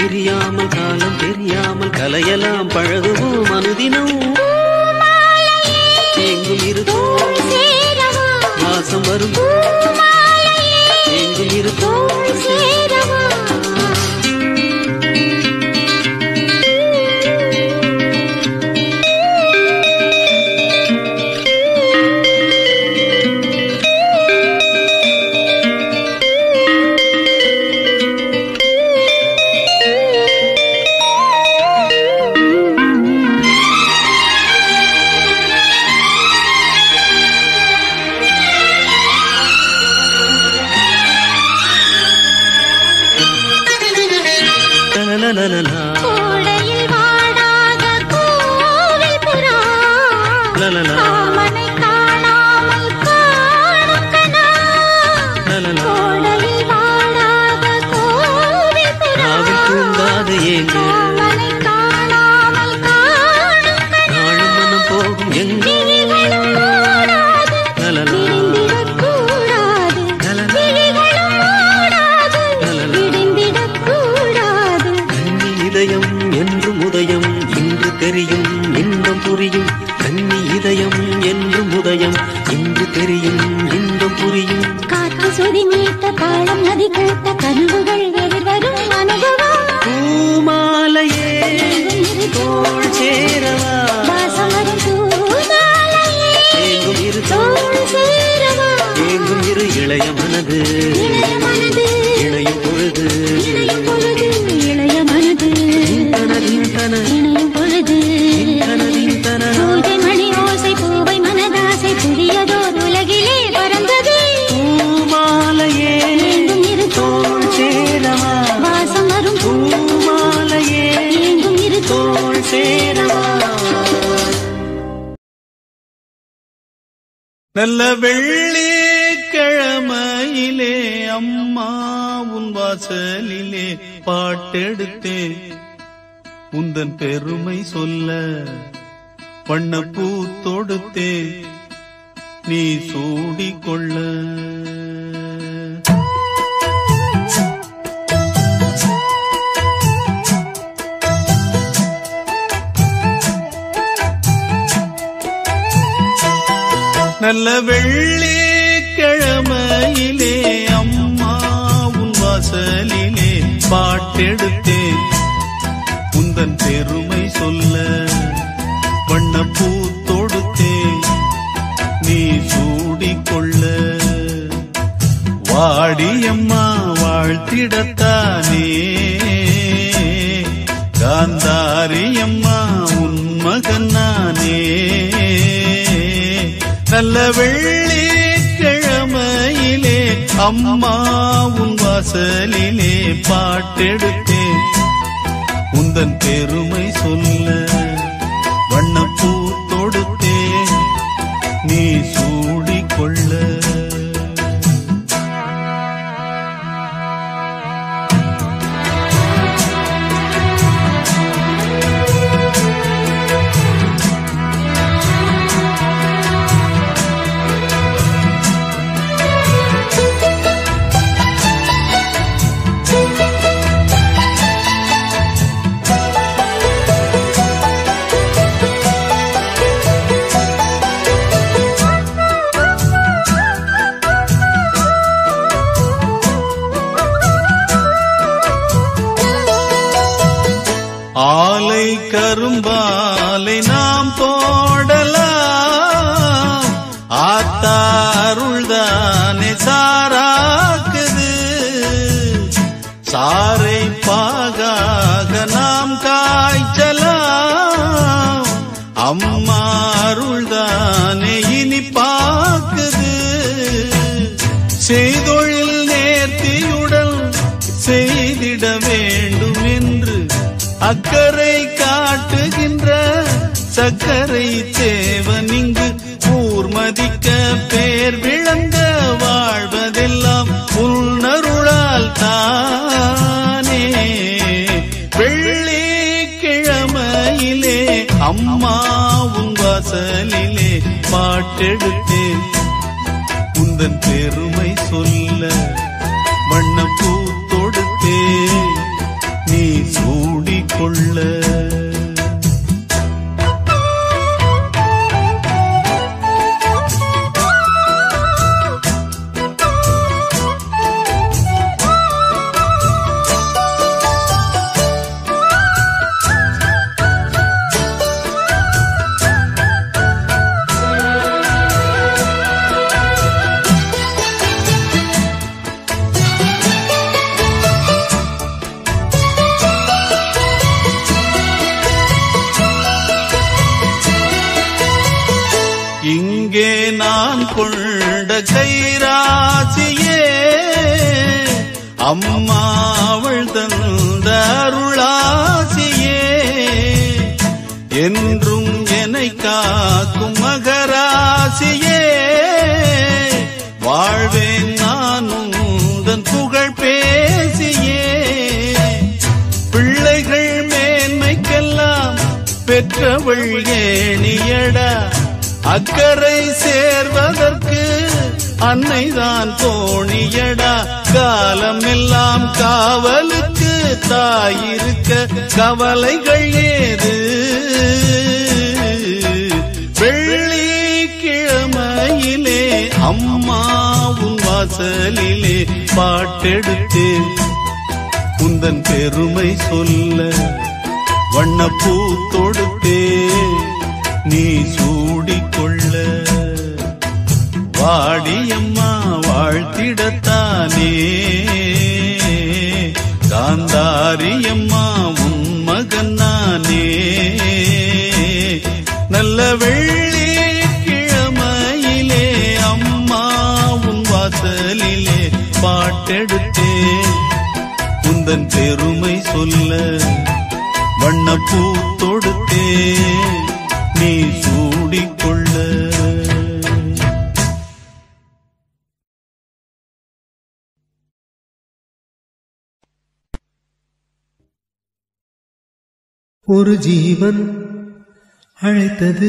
பிரியாமல் காலம் தெரியாமல் கலையெல்லாம் பழகுவோம் அனுதினம் எங்கும் இருக்கும் சேரவா வாசம் வரும் எங்கும் இருக்கும் சேரவா லலலலலலா, கோடையில் வாடாத கோவில் புறா லலலா, காமனை காணாமல் காணும் கனா லலலா. கோடையில் வாடாத கோவில் புறா ராவில் தூங்காது ஏங்க காமனை காணாமல் காணும் கனா நாளும் மனம் போகும் எங்க விழிகளும் மூடாது லலலா, விடிந்திடக்கூடாது லலலா. விழிகளும் மூடாது லலலா. விடிந்திடக்கூடாது கன்னி இதயம் என்றும் உதயம் இன்று தெரியும் இன்பம் புரியும் கன்னி இதயம் என்றும் உதயம் இன்று தெரியும் இன்பம் புரியும் காற்று சுதி மீட்ட தாளம் நதி கூட்ட கனவுகள் எதிர்வரும் அனுபவம் பூமாலையே தோள் சேரவா வாசம் வரும் பூமாலையே எங்கும் இரு தோள் சேரவா எங்கும் இரு இளைய மனது இளைய மனது இணையும் பொழுது இணையும் பொழுது இளைய மனது தனதின் தன இணையும் பொழுது தனதின் தன பூஜை மணி ஓசை பூவை மனதாசை புதியதோர் உலகிலே பறந்தது பூமாலையே எங்கும் இரு தோள் சேரவா வாசம் வரும் பூமாலையே எங்கும் இரு தோள் சேரவா நல்ல வெள்ளிக்கிழமையிலே அம்மா உன் வாசலிலே பாட்டெடுத்தேன் உந்தன் பெருமை சொல்ல வண்ணப்பூ தொடுத்தேன் நீ சூடிக்கொள்ள நல்ல வெள்ளிக்கிழமையிலே அம்மா உன் வாசலிலே பாட்டெடுத்தேன் உந்தன் பெருமை சொல்ல வண்ணப்பூ தொடுத்தேன் நீ சூடிக்கொள்ள வாடியம்மா வாழ்த்திடத்தானே காந்தாரியம்மா உன் மகன் நானே நல்ல வெள்ளிக்கிழமையிலே அம்மா உன் வாசலிலே பாட்டெடுத்தேன் உந்தன் பெருமை சொல்ல வண்ணப்பூ தொடுத்தேன் நீ சூடிக்கொள்ள ஆலை கரும்பாலை நாம் போடலாம் ஆத்தாருள்தானே சாராக்குது சாரை பாகாக நாம் காய்ச்சலாம் அம்மா அருள்தானே இனி பாக்குது செய்தொழில் நேர்த்தியுடன் செய்திட வேண்டும் என்று அக்கறை காட்டுகின்ற சக்கரை தேவன் இங்கு ஊர்மதிக்க பேர் விளங்க வாழ்வதெல்லாம் உள்நருளால் தானே வெள்ளிக்கிழமையிலே அம்மா உன் வாசலிலே பாட்டெடுத்தேன் உந்தன் பெருமை சொல்ல வண்ணப்பூ தொடுத்தே நீ கொள்ள இங்கே நான் கொண்ட கைராசியே அம்மா அவள் தந்த அருளாசியே என்றும் என்னை காக்கும் மகராசியே வாழ்வேன் நானும் உந்தன் புகழ் பேசியே பிள்ளைகள் மேன்மைக்கெல்லாம் பெற்றவள் ஏனியடா அக்கறை சேர்வதற்கு அன்னைதான் தோணியடா காலம் எல்லாம் காவலுக்கு தாயிருக்க கவலைகள் ஏது வெள்ளிக்கிழமையிலே அம்மாவும் வாசலிலே பாட்டெடுத்து உந்தன் பெருமை சொல்ல வண்ணப்பூ தொடுத்தே நீ சூடிக்கொள்ள வாடியம்மா வாழ்த்திடத்தானே காந்தாரியம்மா உன் மகன் நானே நல்ல வெள்ளிக்கிழமையிலே அம்மா உன் வாசலிலே பாட்டெடுத்தேன் உந்தன் பெருமை சொல்ல வண்ணப்பூ தொடுத்தே நீ சூடிக்கொள்ள ஒரு ஜீவன் அழைத்தது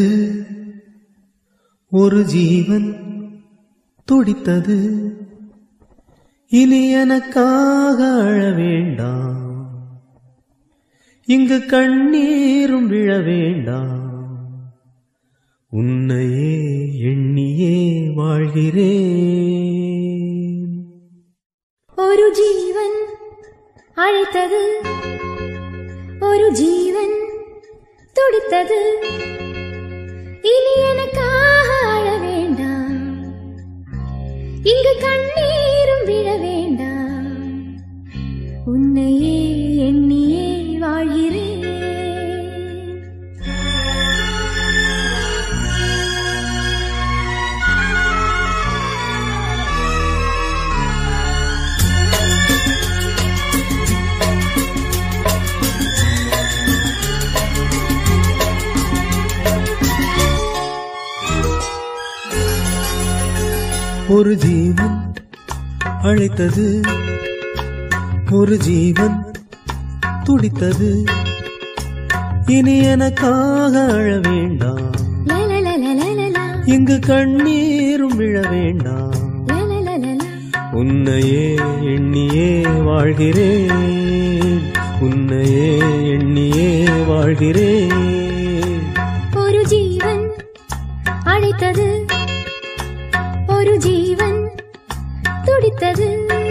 ஒரு ஜீவன் துடித்தது இனி எனக்காக அழ வேண்டாம் இங்கு கண்ணீரும் விழ வேண்டாம் உன்னையே எண்ணியே வாழ்கிறேன் ஒரு ஜீவன் அழைத்தது ஒரு ஜீவன் துடித்தது இனி எனக்காக அழ வேண்டாம் இங்கு கண்ணீரும் விழ வேண்டாம் உன்னையே எண்ணியே வாழ்கிறேன் ஒரு ஜீவன் அழைத்தது ஒரு ஜீவன் துடித்தது இனி எனக்காக அழ வேண்டாம் லலலலலலலா, இங்கு கண்ணீரும் விழ வேண்டாம் லலலலலா. உன்னையே எண்ணியே வாழ்கிறேன் உன்னையே எண்ணியே வாழ்கிறேன் ஒரு ஜீவன் அழைத்தது ஒரு ஜீவன் துடித்தது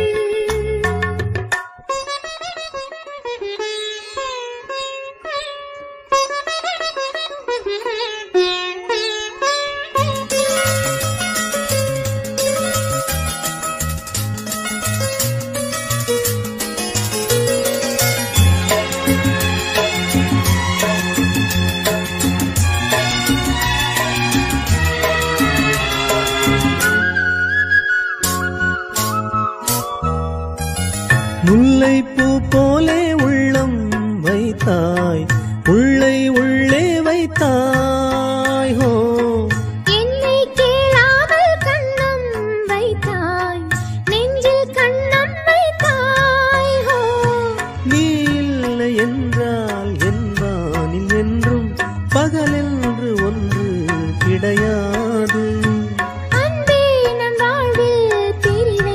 முல்லைப்பூ போலே உள்ளம் வைத்தாய் உள்ளை உள்ளே வைத்தாய் ஹோ என்னை கேளாமல் கண்ணம் வைத்தாய் நெஞ்சில் கண்ணம் வைத்தாய் ஹோ நீ இல்லை என்றால் என்பானில் என்றும் பகலென்று ஒன்று கிடையாது அன்பே நம் வாழ்வில்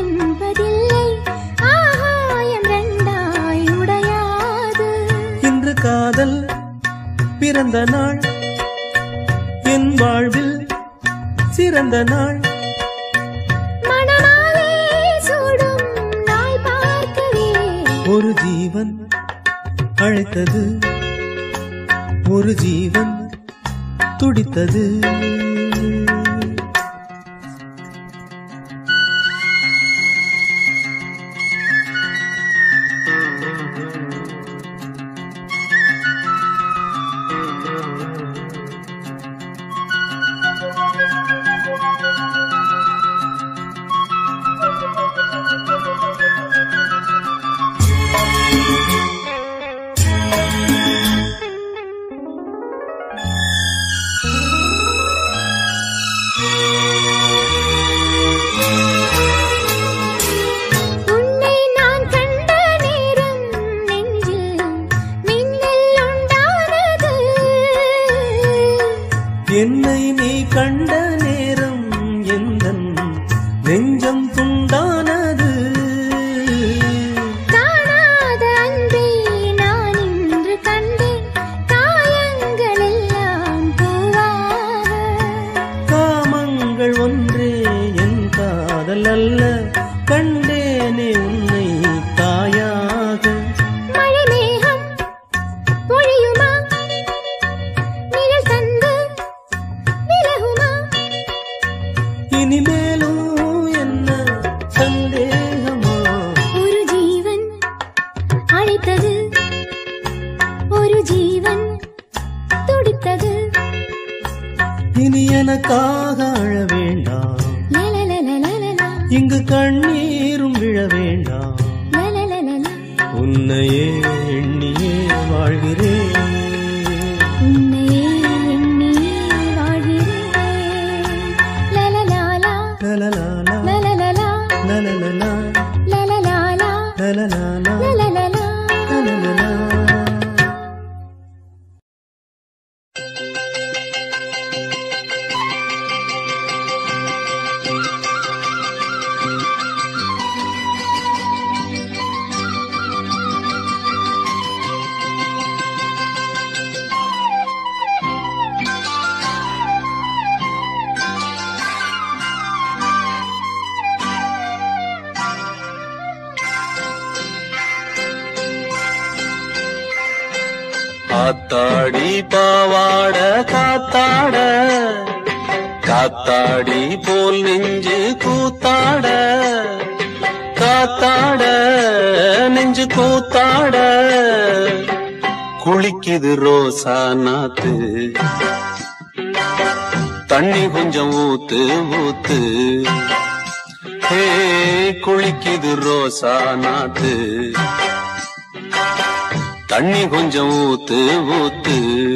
பிரிவென்பதில்லை ஆகாயம் ரெண்டாய் உடையாது இன்று காதல் பிறந்த நாள் என் வாழ்வில் சிறந்த நாள் மணமாலை சூடும் நாள் பார்க்கவே ஒரு ஜீவன் அழைத்தது ஒரு ஜீவன் துடித்தது உன்னை நான் கண்ட நேரம் நெஞ்சில் மின்னல் உண்டானது என்னை நீ கண்ட நேரம் எந்தன் நெஞ்சம் துண்டானது காணாத அன்பை நான் இன்று கண்டேன் காயங்கள் எல்லாம் பூவாக காமங்கள் ஒன்றே என் காதல் அல்ல கண்டேனே உன்னை தாயாக மழை மேகம் பொழியுமா நிழல் தந்து விலகுமா இனிமேலும் என்ன சந்தேகமா ஒரு ஜீவன் அழைத்தது ஒரு ஜீவன் துடித்தது இனி எனக்காக அழ வேண்டாம் லலலலலலலா, இங்கு கண்ணீரும் விழ வேண்டாம் லலலலலா. உன்னையே எண்ணியே வாழ்கிறேன் உன்னையே எண்ணி வாழ்கிறேன். லலலாலா, லலலாலா, லலலலா, லலலலா, லலலாலா, லலலாலா, லலலலா. லலலலா. காத்தாடி பாவாட காத்தாட காத்தாடி போல் நெஞ்சு கூத்தாட காத்தாட நெஞ்சு கூத்தாட குளிக்குது ரோசா நாத்து தண்ணி கொஞ்சம் ஊத்து ஊத்து ஹே குளிக்குது ரோசா நாத்து தண்ணி கொஞ்சம் ஊத்து ஊத்து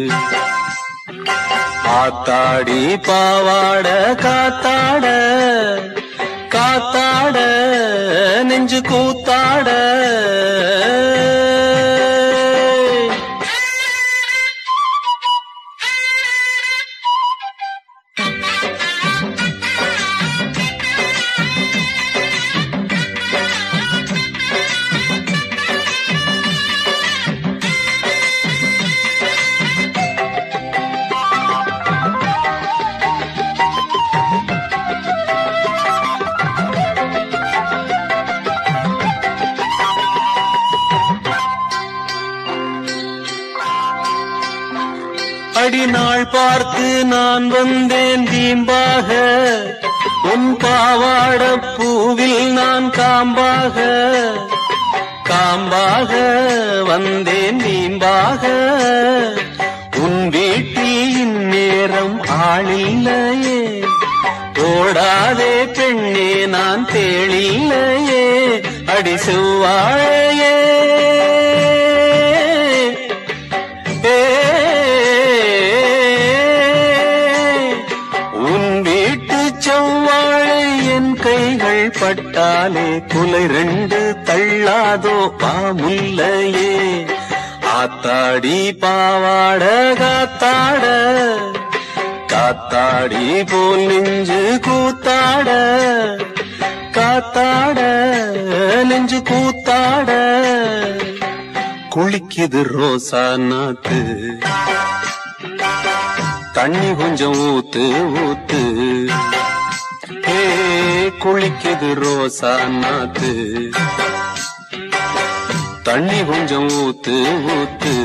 ஆத்தாடி பாவாட காத்தாட காத்தாட நெஞ்சு கூத்தாட அடிநாள் பார்த்து நான் வந்தேன் தீம்பாக உன் பாவாட பூவில் நான் காம்பாக காம்பாக வந்தேன் நீம்பாக உன் வீட்டில் இந்நேரம் ஆளில்லையே ஓடாதே பெண்ணே நான் தேளில்லையே அடி செவ்வாழையே ஏ, உன் வீட்டு செவ்வாழை என் கைகள் பட்டாலே குலை ரெண்டு தள்ளாதோ பாமுல்லையே ஆத்தாடி பாவாட காத்தாட காத்தாடி போல் நெஞ்சு கூத்தாட காத்தாட நெஞ்சு கூத்தாட குளிக்குது ரோசா நாத்து தண்ணி கொஞ்சம் ஊத்து ஊத்து ஏ குளிக்குது ரோசா நாத்து தண்ணி கொஞ்சம் ஊத்து ஊத்து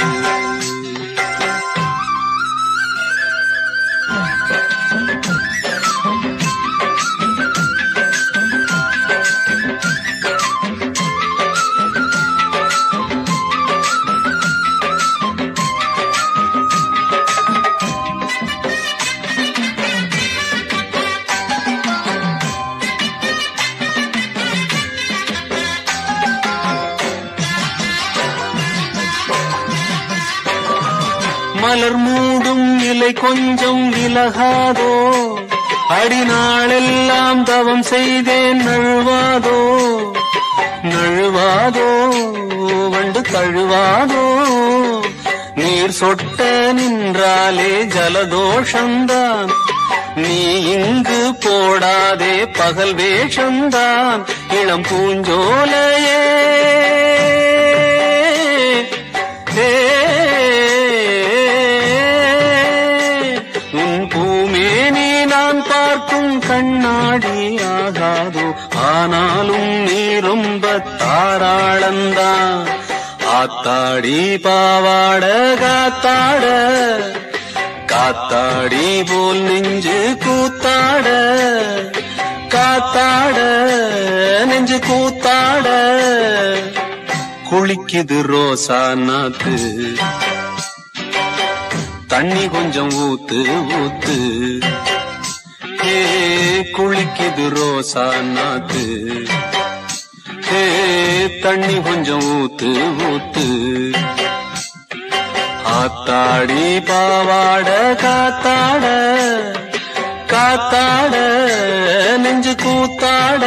மலர் மூடும் இலை கொஞ்சம் விலகாதோ அடிநாளெல்லாம் தவம் செய்தேன் நழுவாதோ நழுவாதோ வண்டு தழுவாதோ நீர் சொட்ட நின்றாலே ஜலதோஷந்தான் நீ இங்கு போடாதே பகல் வேஷந்தான் இளம் பூஞ்சோலையே ஏ, உன் பூமேனி நான் பார்க்கும் கண்ணாடி ஆகாதோ ஆனாலும் நீ ரொம்ப தாராளந்தான் ஆத்தாடி பாவாட காத்தாட காத்தாடி போல் நெஞ்சு கூத்தாட காத்தாட நெஞ்சு கூத்தாட குளிக்குது ரோசா நாத்து தண்ணி கொஞ்சம் ஊத்து ஊத்து ஏ குளிக்குது ரோசா நாத்து ஏ தண்ணி கொஞ்சம் ஊத்து ஊத்து ஆத்தாடி பாவாட காத்தாட காத்தாட நெஞ்சு கூத்தாட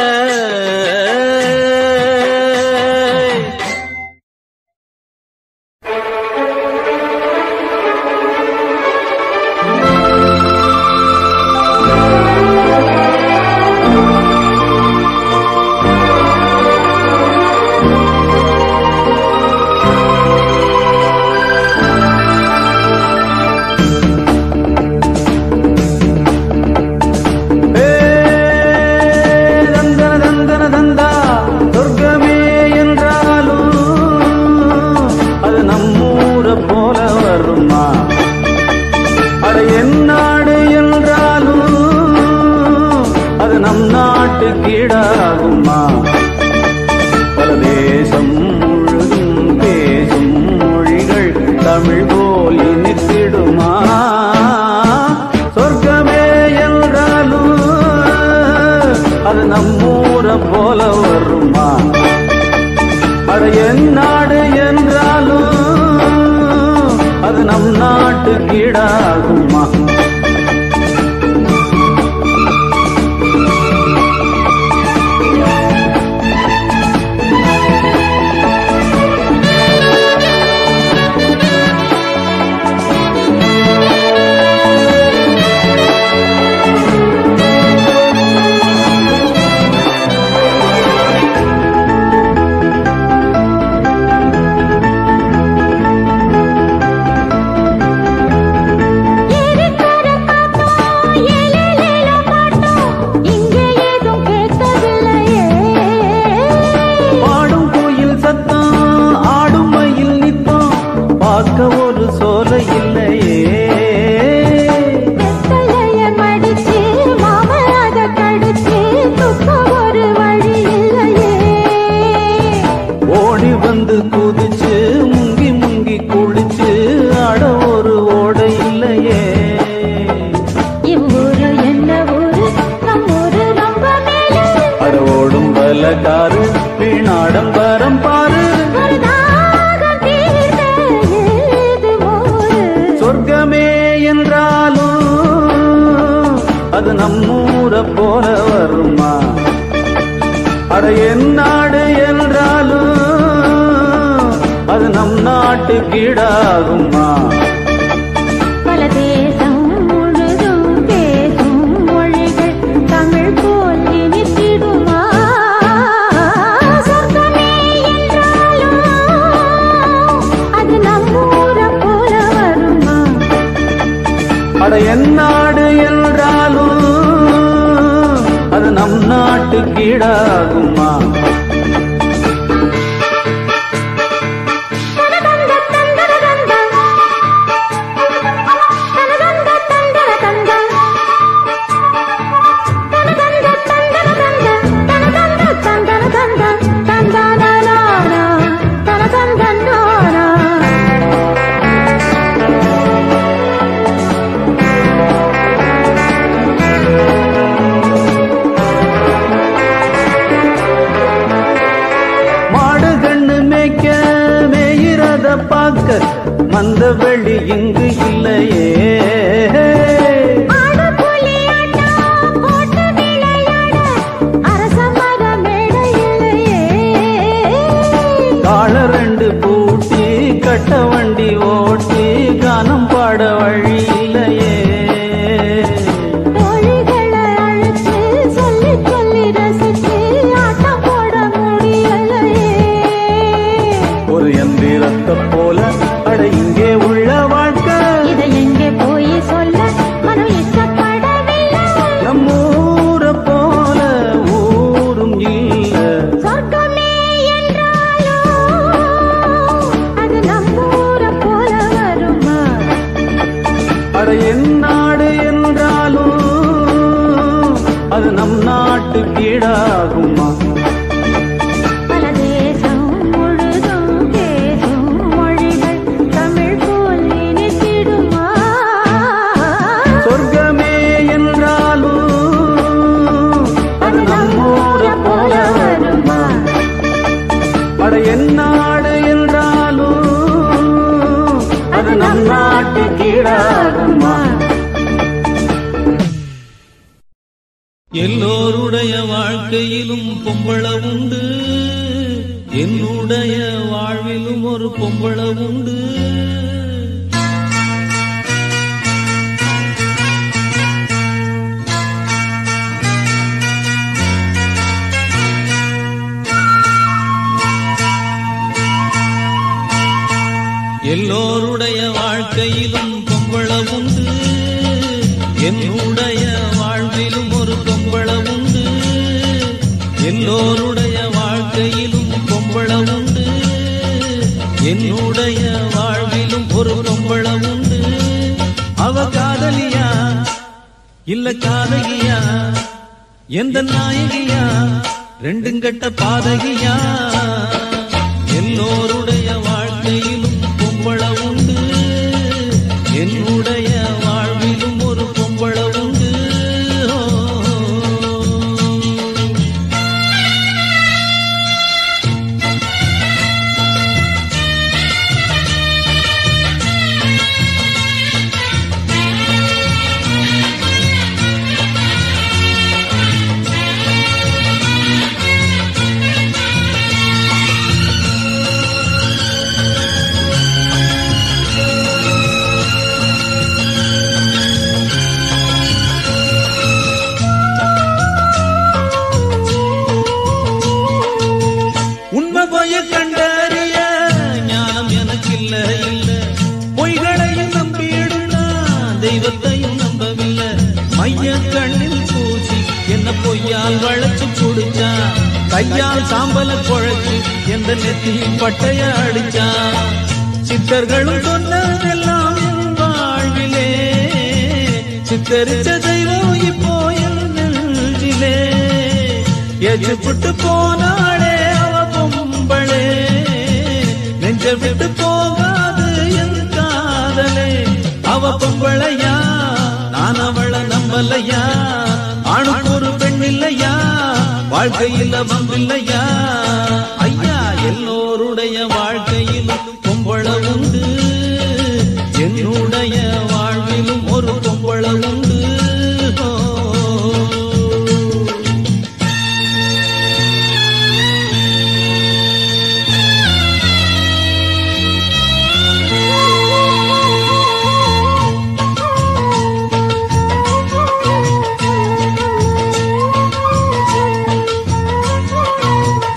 தந்தன தந்தன தந்தா சொர்க்கமே என்றாலும் அது நம்மூர போல வருமா அட என் நாடு என்றாலும் அது நம் நாட்டு கீழாகுமா பல தேசம் முழுதும் பேசும் மொழிகள் தமிழ் போல் இனித்திடுமா சொர்க்கமே என்றாலும் அது நம்மூர போல வருமா அட என் நாடு என்றாலும் அது நம் நாட்டு கீழாகுமா ஏறிக்கர காத்தோம், ஏலேலேல பாட்டோம், இங்கே ஏதும் கேட்கவில்லையே. பாடும் கோயில் சத்தம் ஆடும் மயில் நித்தம் பார்க்க ஒரு சோலை இல்லையே வெத்தலைய மடிச்சு, மாமன் அத கடிச்சு, துப்ப ஒரு வழி இல்லையே. ஓடி வந்து குதிச்சு முங்கி முங்கி குளிச்சு அட ஒரு ஓடை இல்லையே இவ்வூரு என்ன ஊரு? நம் ஊரு ரொம்ப மேலே. அட ஓடும் பலகாரு வீணாடம்பரம் பாரு ஒரு தாகம் தீர்ந்த ஏது ஊரு? சொர்க்கமே என்றாலும் அது நம்மூர போல வருமா அட என் நாடு என்றாலும் அது நம் நாட்டு கீழாகுமா பல தேசம் முழுதும் பேசும் மொழிகள் தமிழ் போல் இனித்திடுமா சொர்க்கமே என்றாலும் அட என் நாடு என்றாலும் அது நம் நாட்டு கீழாகுமா மாடு கண்ணு மேய்க்க மேயிறத பார்க்க மந்த வெளி இங்கு இல்லையே கால ரெண்டு பூட்டி கட்ட வண்டி ஓட்டி கானம் பாட வழி இல்லையே ஒரு எந்திரத்தை போல அட இங்கே உள்ள வாழ்க்கை இதை எங்கே போய் சொல்ல மனம் இஷ்டப்படவில்லை நம்ம ஊரை போல ஊரும் இல்ல சொர்க்கமே என்றாலும் அது நம்மூரை போல வருமா அட என் நாடு என்றாலும் அது நம் நாட்டு கீழாகுமா பல தேசம் முழுதும் பேசும் மொழிகள் தமிழ் போல் இனித்திடுமா சொர்க்கமே என்றாலும் அது நம்மூரை போல வருமா அட என் நாடு என்றாலும் அது நம் நாட்டு கீழாகுமா எல்லோருடைய வாழ்க்கையிலும் பொம்பள உண்டு என்னுடைய வாழ்விலும் ஒரு பொம்பள உண்டு எல்லோருடைய வாழ்க்கையிலும் பொம்பள உண்டு என்னுடைய வாழ்விலும் ஒரு பொம்பள உண்டு எல்லோருடைய வாழ்க்கையிலும் பொம்பள உண்டு என்னுடைய வாழ்விலும் ஒரு பொம்பள உண்டு அவ காதலியா இல்ல காதகியா எந்த நாயகியா ரெண்டும் கட்ட பாதகியா எல்லோருடைய வாழ்க்கையிலும் பொம்பள உண்டு என்னுடைய வாழ்விலும் ஒரு பொம்பள உண்டு ஓ. உண்மை போய கண்டறிய ஞானம் எனக்கு இல்ல இல்ல பொய்களையும் நம்பிடும் நான் தெய்வத்தையும் நம்பவில்லை மைய கண்ணில் பூசி என்ன பொய்யால் வளைச்சு குடிச்சா கையால் சாம்பல குழைச்சு எந்த நெத்தியில் பட்டைய அடிச்சா சித்தர்களும் சொன்னதெல்லாம் என் வாழ்விலே சித்தரிச்ச தெய்வம் இப்போ என் நெஞ்சிலே எஜுப்புட்டு போனாளே அவ பொம்பளே நெஞ்ச விட்டு போகாது என் காதலே அவ பொம்பளையா நான் அவளை நம்பலையா ஆணுக்கு ஒரு பெண் இல்லையா வாழ்க்கையில் வம்பில்லையா ஐயா எல்லோருடைய வாழ்க்கையிலும் பொம்பள உண்டு என்னுடைய வாழ்விலும் ஒரு பொம்பள உண்டு ஓ. Thank you.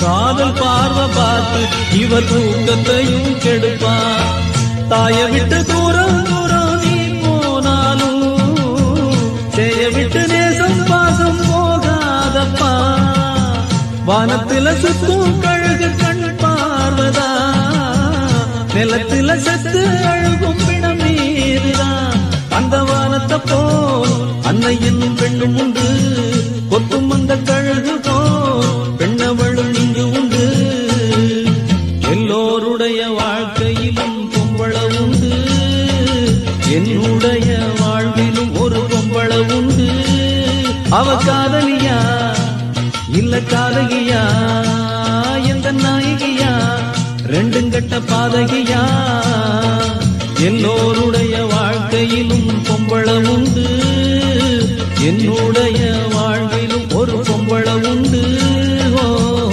காதல் பார்வை பார்த்து இவர் தூக்கத்தையும் கெடுப்பான் தாய விட்டு தூரம் தூரம் நீ போனாலும் செய்ய விட்டு நேசம் பாசம் போகாதப்பா வானத்தில சுத்தும் கழுகு கண் பார்வதா நிலத்தில செத்து அழுகும் பிணம் மீதுதான் அந்த வானத்தை போல் அன்னை என்னும் பெண்ணும் உண்டு கொத்தும் அந்த கழுகு போல் பெண்ணவளும் இங்கு உண்டு எல்லோருடைய வாழ்க்கையிலும் பொம்பள உண்டு என்னுடைய வாழ்விலும் ஒரு பொம்பள உண்டு அவ காதலியா இல்ல காதகியா எந்த நாயகியா ரெண்டும் கட்ட பாதகியா எல்லோருடைய வாழ்க்கையிலும் பொம்பள உண்டு என்னுடைய வாழ்விலும் ஒரு பொம்பள உண்டு ஓ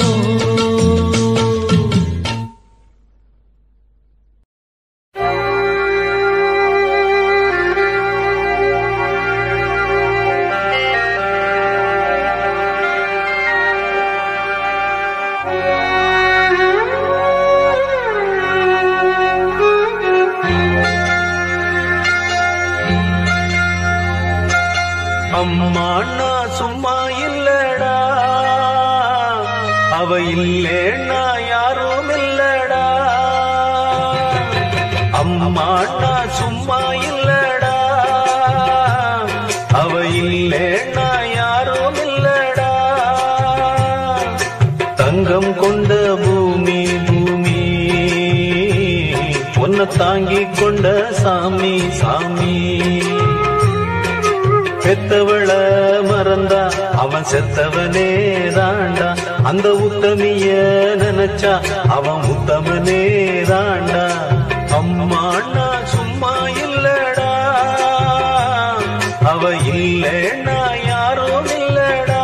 அம்மா நான் சும்மா இல்லடா அவ இல்லேன்னா யாரும் இல்லடா அம்மா நான் சும்மா இல்லடா அவ இல்லேன்னா யாரும் இல்லடா தங்கம் கொண்ட பூமி பூமி பொன்ன தாங்கி கொண்ட சாமி சாமி பெத்தவள மறந்தா அவன் செத்தவனே தாண்டா அந்த உத்தமிய நினைச்சா அவன் உத்தமனே தாண்டா அம்மா நான் சும்மா இல்லடா அவ இல்லைன்னா யாரும் இல்லடா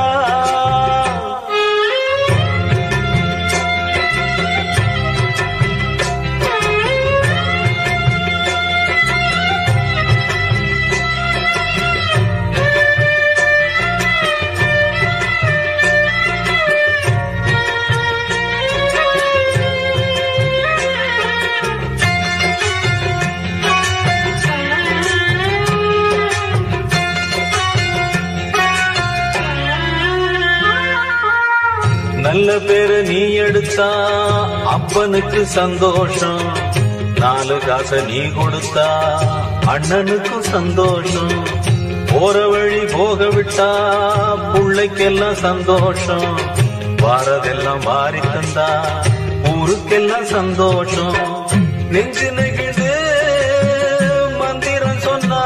நல்ல பேரு நீ எடுத்தா அப்பனுக்கு சந்தோஷம் நாலு காசை நீ கொடுத்தா அண்ணனுக்கும் சந்தோஷம் போற வழி போக விட்டா புள்ளைக்கெல்லாம் சந்தோஷம் வாரதெல்லாம் மாறி தந்தா ஊருக்கெல்லாம் சந்தோஷம் நெஞ்சு நெகிழ்ந்து மந்திரம் சொன்னா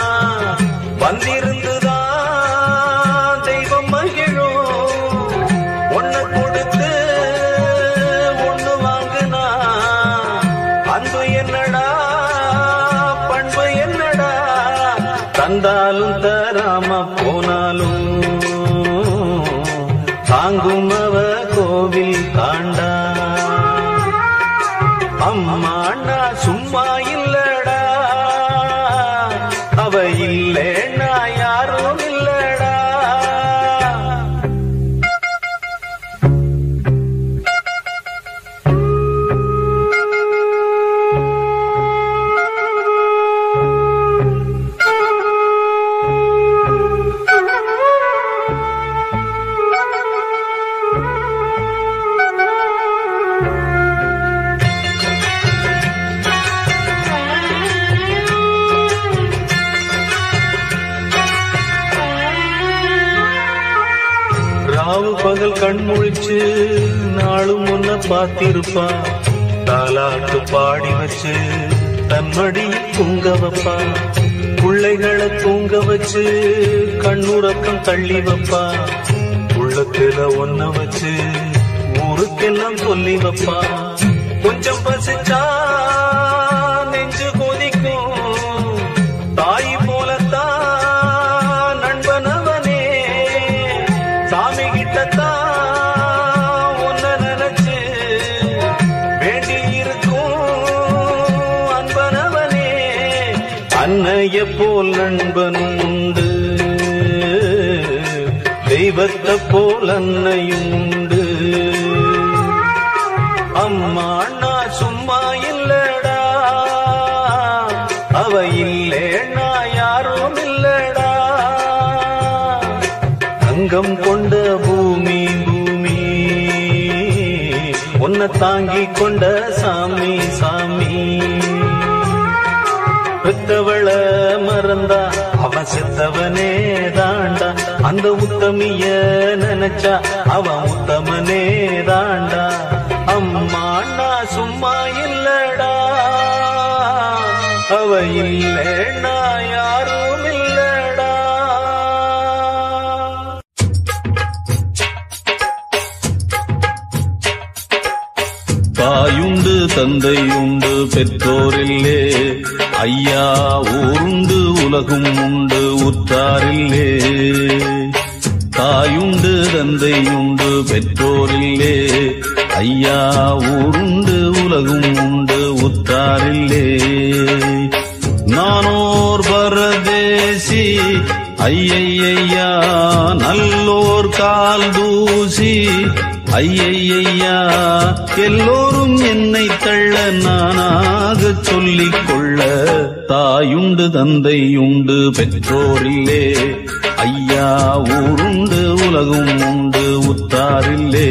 வந்திருந்துதான் தெய்வம் மகிழும் ஒண்ணு கொடுத்து ஒண்ணு வாங்குனா அன்பு என்னடா பண்பு என்னடா தந்தாலும் தராம போனாலும் தாங்கும் அவ கோவில் காண்டா அம்மா நான் சும்மா இல்லடா அவ இல்லேன்னா யாரும் இல்லடா ராவு பகல் கண் முழிச்சு நாளும் முன்ன பார்த்திருப்பா தாலாட்டு பாடி வச்சு தன்மடி தூங்க வைப்பா பிள்ளைகளை தூங்க வச்சு கண்ணுறக்கம் தள்ளி வைப்பா உள்ளத்துல ஒன்ன வச்சு ஊருக்கெல்லாம் சொல்லி வைப்பா கொஞ்சம் பசிச்சா நெஞ்சு கொதிக்கும் தாய் போலத்தான் நண்பனவனே சாமி கிட்டத்தான் உன்ன நினைச்சு வேண்டி இருக்கும் அன்பனவனே அன்னைய போல் நண்பனும் உண்டு தெய்வத்தை போல் அன்னையும் உண்டு அம்மா நான் சும்மா இல்லடா அவ இல்லேன்னா யாரும் இல்லடா தங்கம் கொண்ட பூமி பூமி உன்னை தாங்கி கொண்ட சாமி சாமி பெத்தவள மறந்தா அவன் செத்தவனே தாண்டா அந்த உத்தமிய நினைச்சா அவன் உத்தமனே தாண்டா அம்மா நான் சும்மா இல்லடா அவ இல்லைன்னா யாரும் இல்லடா தாயுண்டு தந்தையுண்டு பெற்றோரில்லே ஐயா ஊருண்டு உலகும் உண்டு உற்றாரில்லே தாயுண்டு தந்தையுண்டு பெற்றோரில்லே ஐயா ஊருண்டு உலகும் உண்டு உற்றாரில்லே நானோர் பரதேசி ஐயையா நல்லோர் கால் தூசி ஐயையா எல்லோரும் என்னை தள்ள நானாக சொல்லிக் கொள்ள தாயுண்டு தந்தையுண்டு பெற்றோரில்லே ஐயா ஊருண்டு உலகும் உண்டு உத்தாரில்லே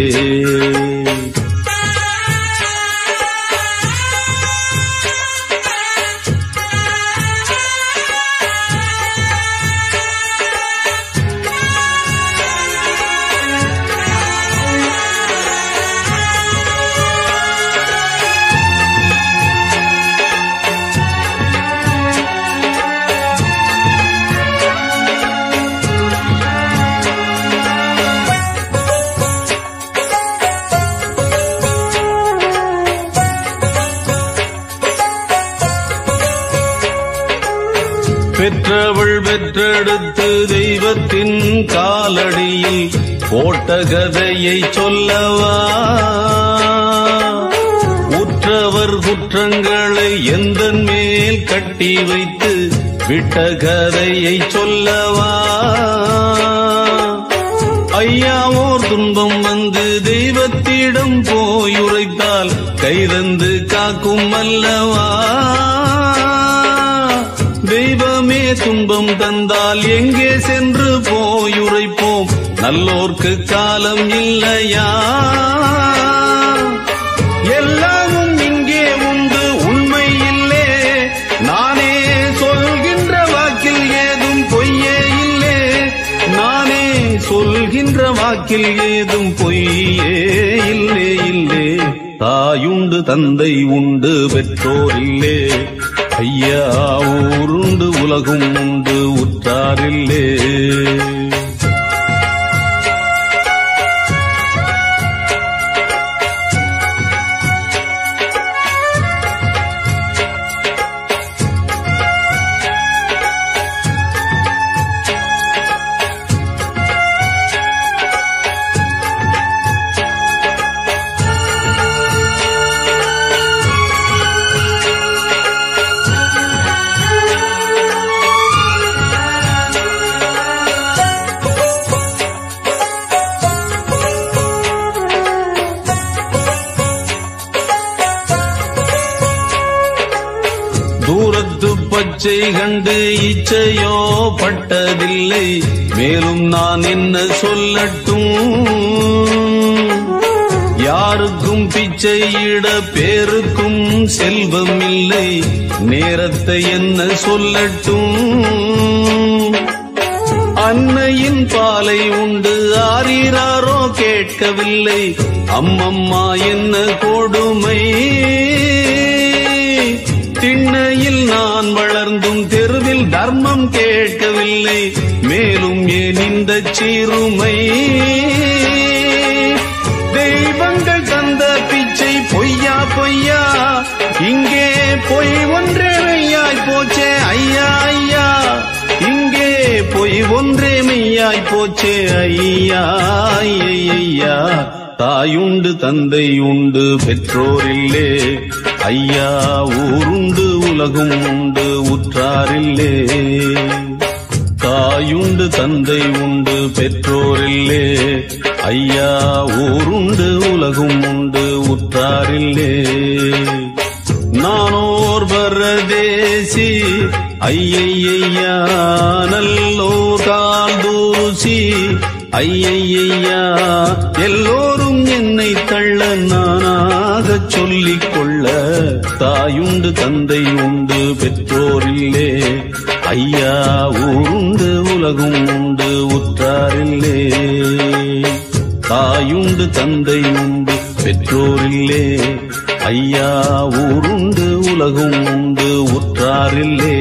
பெற்றவள் பெற்றெடுத்து தெய்வத்தின் காலடியில் போட்ட கதையை சொல்லவா உற்றவர் குற்றங்களை எந்த மேல் கட்டி வைத்து விட்ட கதையை சொல்லவா ஐயாவோர் துன்பம் வந்து தெய்வத்திடம் போயுரைத்தால் கைதந்து காக்கும் அல்லவா தெய்வமே துன்பம் தந்தால் எங்கே சென்று போயுரைப்போம் நல்லோர்க்கு காலம் இல்லையா எல்லாமும் இங்கே உண்டு உண்மை இல்லே நானே சொல்கின்ற வாக்கில் ஏதும் பொய்யே இல்லே நானே சொல்கின்ற வாக்கில் ஏதும் பொய்யே இல்லே இல்லே தாயுண்டு தந்தை உண்டு பெற்றோர் இல்லே ஐயா ஊருண்டு உலகும் உண்டு உற்றாரில்லே தூரத்து பச்சை கண்டு இச்சையோ பட்டதில்லை மேலும் நான் என்ன சொல்லட்டும் யாருக்கும் பிச்சையிட பேருக்கும் செல்வம் இல்லை நேரத்தை என்ன சொல்லட்டும் அன்னையின் பாலை உண்டு ஆரீராரோ கேட்கவில்லை அம்மம்மா என்ன கொடுமை திண்ணையில் நான் வளர்ந்தும் தெருவில் தர்மம் கேட்கவில்லை மேலும் ஏன் இந்த சீருமை தெய்வங்கள் தந்த பிச்சை பொய்யா பொய்யா இங்கே பொய் ஒன்றே மெய்யாய் போச்சே ஐயா ஐயா இங்கே பொய் ஒன்றே மெய்யாய் போச்சே ஐயா ஐயா தாயுண்டு தந்தை உண்டு பெற்றோரில்லே ஐயா ஊருண்டு உலகும் உண்டு உற்றாரில்லே தாயுண்டு தந்தை உண்டு பெற்றோரில்லே ஐயா ஊருண்டு உலகும் உண்டு உற்றாரில்லே உற்றாரில்லே நானோர் பரதேசி ஐயையா நல்லோர் கால் தூசி ஐயையா எல்லோரும் என்னை தள்ள நானாகச் சொல்லிக் கொள்ள தாயுண்டு தந்தை உண்டு பெற்றோரில்லே ஐயா ஊருண்டு உலகும் உண்டு உற்றாரில்லே தாயுண்டு தந்தை உண்டு பெற்றோரில்லே ஐயா ஊருண்டு உலகும் உண்டு உற்றாரில்லே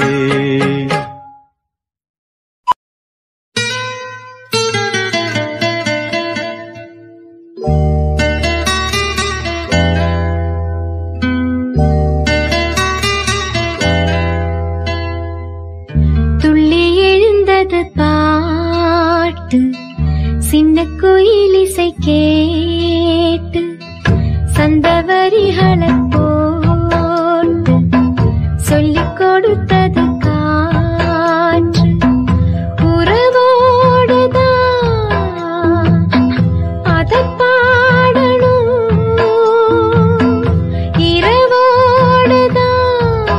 துள்ளி எழுந்தது பாட்டு சின்ன குயில் இசை கேட்டு சந்தவரிகளை போட்டு சொல்லிக் கொடுத்தது காற்று உறவோடுதான் அதை பாடணும் இரவோடுதான்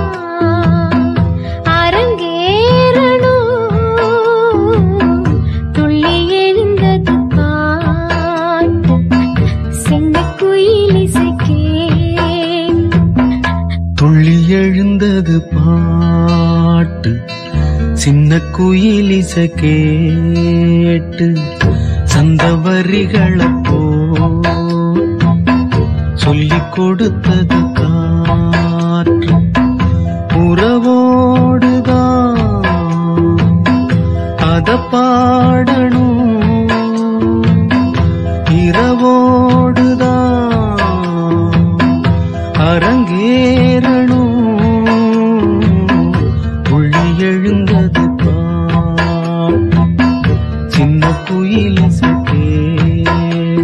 அரங்கேறணும் துள்ளி எழுந்தது பாட்டு சின்ன குயில் இசை கேட்டு துள்ளி எழுந்தது பாட்டு சின்ன குயில் இசை கேட்டு சந்த வரிகளை போ சொல்லிக் கொடுத்தது காற்று உறவோடுதான் அத பாடணும் இரவோடுதான் அரங்கேறணும் புள்ளி எழுந்தது பாட்டு சின்ன குயில் இசை கேட்டு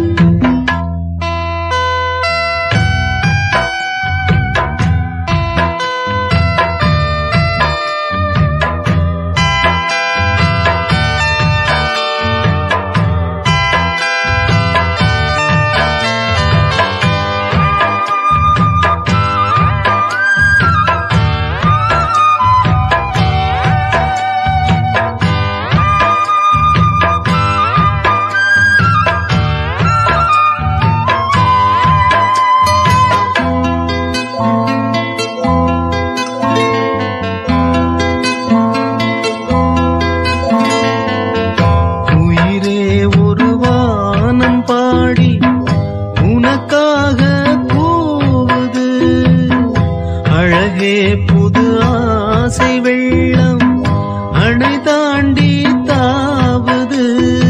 உயிரே ஒரு வானம் பாடி உனக்காக கூவுது அழகே புது ஆசை வெள்ளம் அணை தாண்டி தாவுது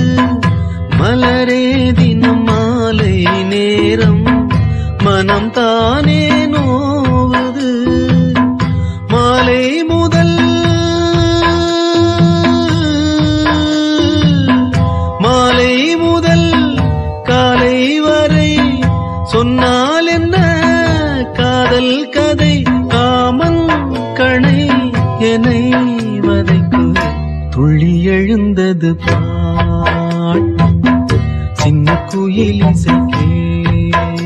மலரே தினம் மாலை நேரம் மனம் தானே நோவுது மாலை முதல் மாலை முதல் காலை வரை சொன்னால் என்ன காதல் கதை காமன் கணை என்னை வதைக்கு துள்ளி எழுந்தது பாட்டு சின்ன குயில் இசை கேட்டு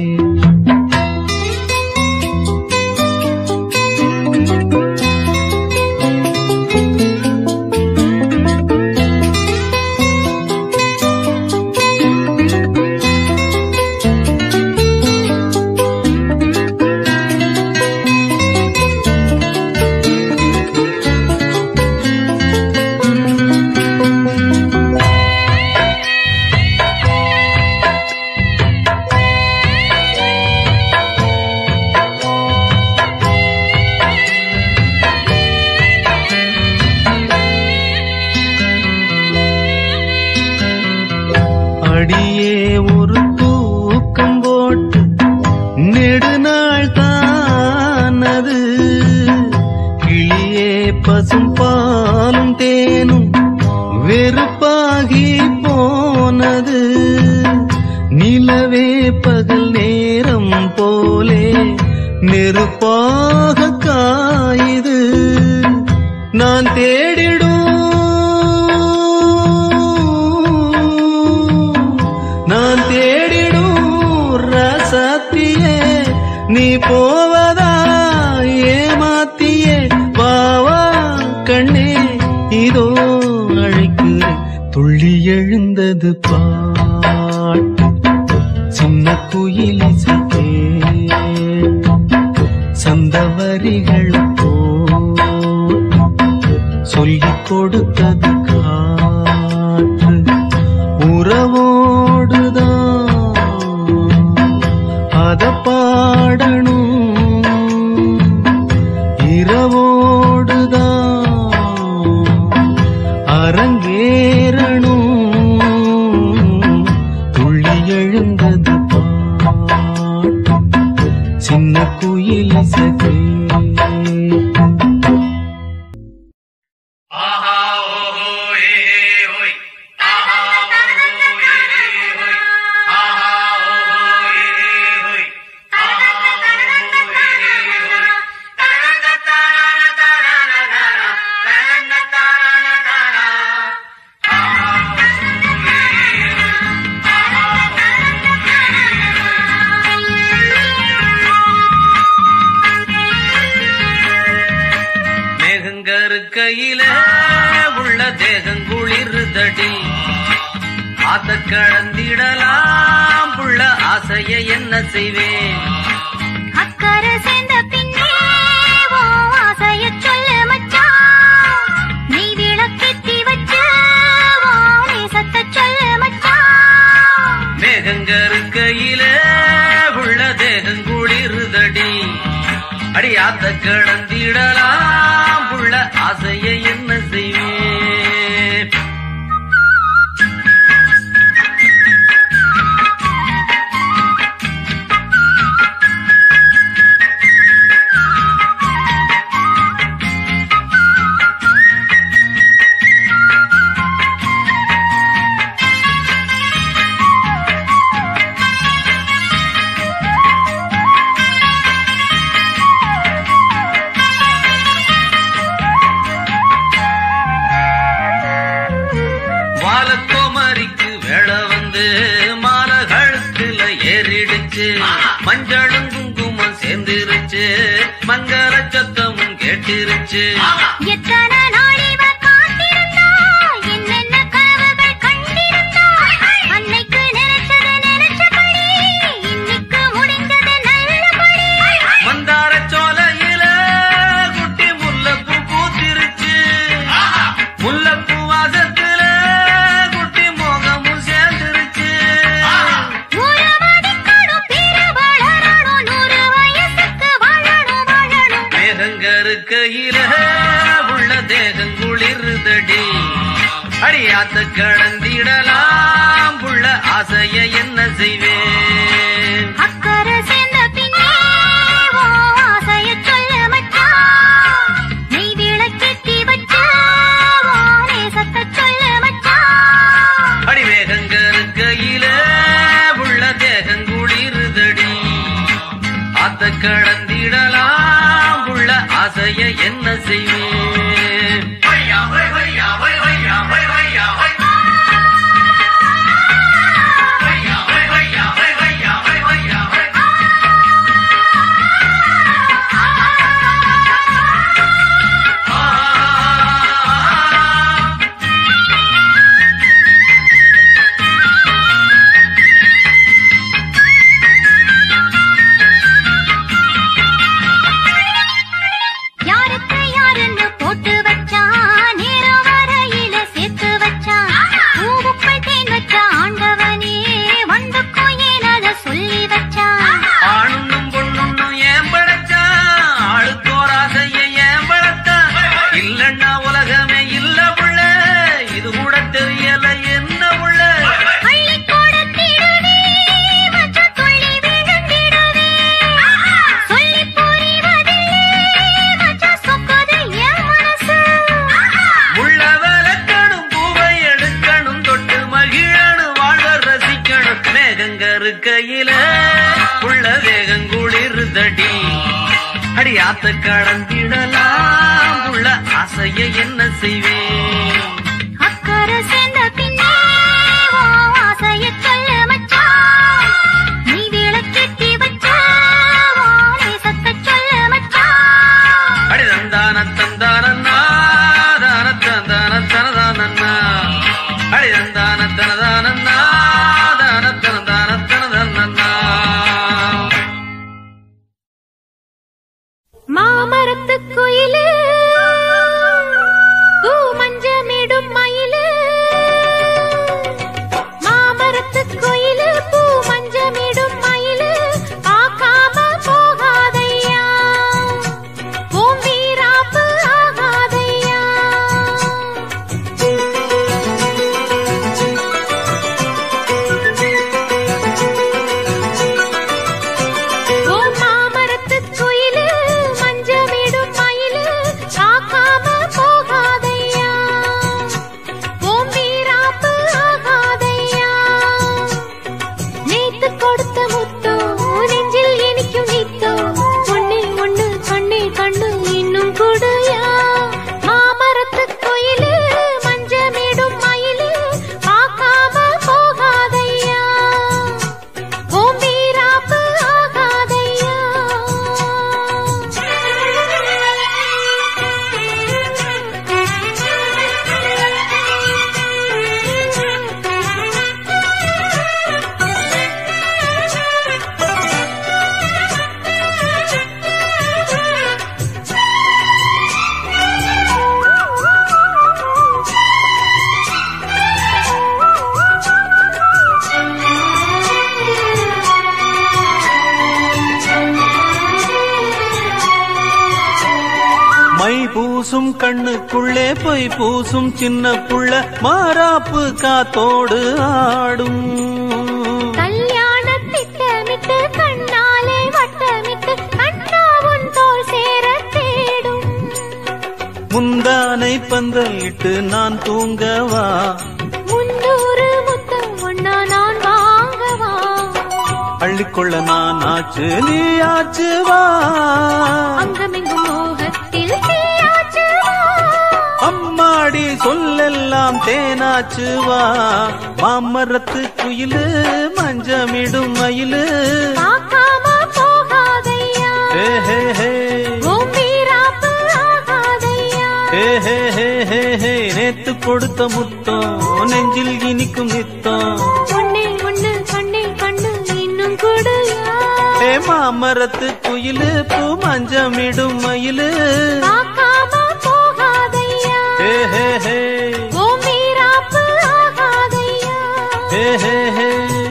அடியே ஒரு தூக்கம் போட்டு நெடுநாள் தானது கிளியே பசும் பாலும் தேனும் வெறுப்பாகி போனது நிலவே பகல் நேரம் போலே நெருப்பாக காயுது நான் தேடிடும் நான் தேடிடும் ரசத்தியே கொடுத்தது பாட்டு சின்ன குயில் இசை கேட்டு சந்த வரிகள் போட்டு சொல்லிக் கொடுத்தது காற்று உறவோடுதான் அத பாடணும் இரவோடுதான் அரங்கேறணும் துள்ளி எழுந்தது பாட்டு சின்ன குயில் இசை மேகங்கருக்கையில உள்ள தேகம் குளிர்தடி ஆத்த கடந்திடலாம் புள்ள ஆசைய என்ன செய்வேன் அக்கறை சேர்ந்த பின்னே உன் ஆசையச் சொல்லு மச்சான். நீ விளக்கேத்தி வச்சு உன் நேசத்தைச் சொல்லு மச்சான். மேகங்கருக்கையில உள்ள தேகம் குளிர்தடி அடி ஆத்த கடந்திடலாம் புள்ள ஆசைய என்ன செய்வேன் வாலக்கோமரிக்கு வேலை வந்து மாலை கழுத்துல ஏறிடுச்சு மஞ்சளும் குங்குமம் சேர்ந்துருச்சு மங்கள சத்தமும் கேட்டிருச்சு எத்தனை நாள் இவ காத்திருந்தா, என்னென்ன கனவுகள் கண்டிருந்தா. அன்னைக்கு நினைச்சது நினைச்சபடி, இன்னைக்கு முடிஞ்சது நல்லபடி. மந்தார சோலையில குட்டி முல்லைப்பூ பூத்திருச்சு முல்லைப்பூ வாசத்துல குட்டி மோகமும் சேர்ந்துருச்சு ஊரை மதிக்கணும், பேரு வளரணும், நூறு வயசுக்கு வாழணும், வாழணும். மேகங்கருக்கையில உள்ள தேகம் குளிர்தடி அடியாத்த கடந்திடலாம் புள்ள ஆசைய என்ன செய்வேன் அக்கறை சேர்ந்த பின்னே உன் ஆசையச் சொல்லு மச்சான். நீ விளக்கேத்தி வச்சு உன் நேசத்தைச் சொல்லு மச்சான். அடி மேகங்கருக்கையில உள்ள தேகம் குளிர்தடி ஆத்த கடந்திடலாம் புள்ள ஆசைய என்ன செய்வேன் யாருக்கு யாருன்னு போட்டு வச்சான் நேரம் வரையில சேர்த்து வச்சான் பூவுக்குள் தேன் வச்ச ஆண்டவனே வந்துக்கும் ஏன் அத சொல்லி வச்சான் ஆணுன்னும் பொண்ணுன்னும் ஏன் படைச்சான் ஆளுக்கோர் ஆசைய ஏன் வளர்த்தான் இல்லன்னா உலகமே இல்ல புள்ள இது கூட தெரியல என்ன புள்ள அள்ளி கொடுத்திடுவே மச்சான் துள்ளி விழுந்திடுவே சொல்லி புரிவதில்லை மச்சான் சொக்குது என் மனசு உள்ள விளக்கணும் பூவை எடுக்கணும் தொட்டு மகிழணும் வாழ்வ ரசிக்கணும் மேகங்கருக்கையில உள்ள வேகம் குளிர்தடி அடி ஆத்த கடந்திடலாம் உள்ள ஆசைய என்ன செய்வேன் அக்கறை சேர்ந்த பின்னே உன் ஆசையச் சொல்லு மச்சான். நீ விளக்கேத்தி வச்ச உன் நேசத்தைச் சொல்லு மச்சான். அடி தந்தான தந்தானன்னா தான தந்தான தனதானன்னா அடி தந்தான தனதானன்னா மாமரத்து குயிலு பூ மஞ்சமிடும் மயிலு மாமரத்து குயிலு பூ மஞ்சமிடும் மயிலு பார்க்காம போகாதையா பூம்பீராப்பு ஆகாதையா ஓ மாமரத்து குயிலு மஞ்சமிடும் மயிலு பார்க்காம போகாதையா பூம்பீராப்பு ஆகாதையா நேத்து கொடுத்த முத்தோ நெஞ்சில் இனிக்கும் நித்தோ ஒண்ணே ஒண்ணு கண்ணே கண்ணு இன்னும் கொடுயா மாமரத்து குயிலு மஞ்சமிடும் மயிலு பார்க்காம போகாதையா பூம்பீராப்பு ஆகாதையா மை பூசும் கண்ணுக்குள்ளே பொய் பூசும் சின்ன புள்ள மாறாப்பு காத்தோடு ஆடும் கல்யாண திட்டமிட்டு கண்ணாலே வட்டமிட்டு கண்ணாவுன் தோல் சேர தேடும் முந்தானை பந்தலிட்டு நான் தூங்கவா முன்னூறு முத்தம் ஒன்னா நான் வாங்கவா அள்ளிக்கொள்ள நான் ஆச்சு நீ ஆச்சு வா அங்கமெங்கும் மோகத்தில் தீயாச்சு வா அம்மாடி சொல்லெல்லாம் தேனாச்சு வா மாமரத்து குயிலு மஞ்சமிடும் மயிலு பார்க்காம போகாதையா ஹே ஹே ஹே பூம்பீராப்பு ஆகாதையா ஹே ஹே ஹே ஹே ஹே நேத்து கொடுத்த முத்தம் நெஞ்சில் இனிக்கும் நித்தம் ஒண்ணே ஒண்ணு கண்ணே கண்ணு இன்னும் கொடுயா ஹே மாமரத்து குயிலு பூ மஞ்சமிடும் மயிலு பார்க்காம போகாதையா ஹே ஹே ஹே பூம்பீராப்பு ஆகாதையா ஹே ஹே ஹே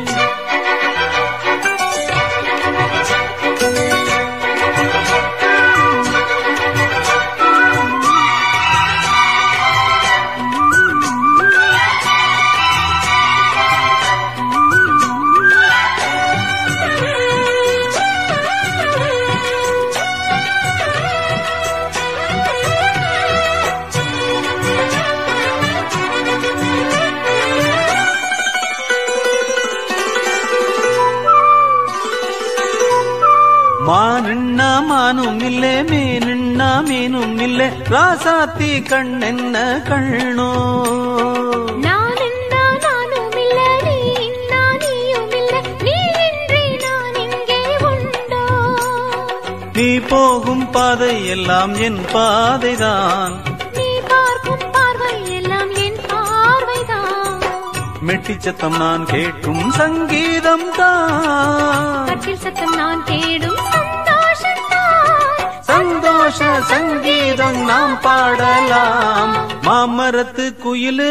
மானுண்ணா மானும் இல்லே மீனுண்ணா மீனும் இல்லே ராசாத்தி கண்ணென்ன கண்ணோ நான் என்ன நானும் இல்ல நீ இன்னா நீயும் இல்ல நீ இன்றி நான் இங்கே உண்டோ நீ போகும் பாதை எல்லாம் என் பாதைதான் நீ பார்க்கும் பார்வை எல்லாம் என் பார்வைதான் மெட்டிச்சத்தம் நான் கேட்கும் சங்கீதம் தான் கட்டில் சத்தம் நான் தேடும் சந்தோஷத்தான் சந்தோஷ சங்கீதம் நாம் பாடலாம் மாமரத்து குயிலு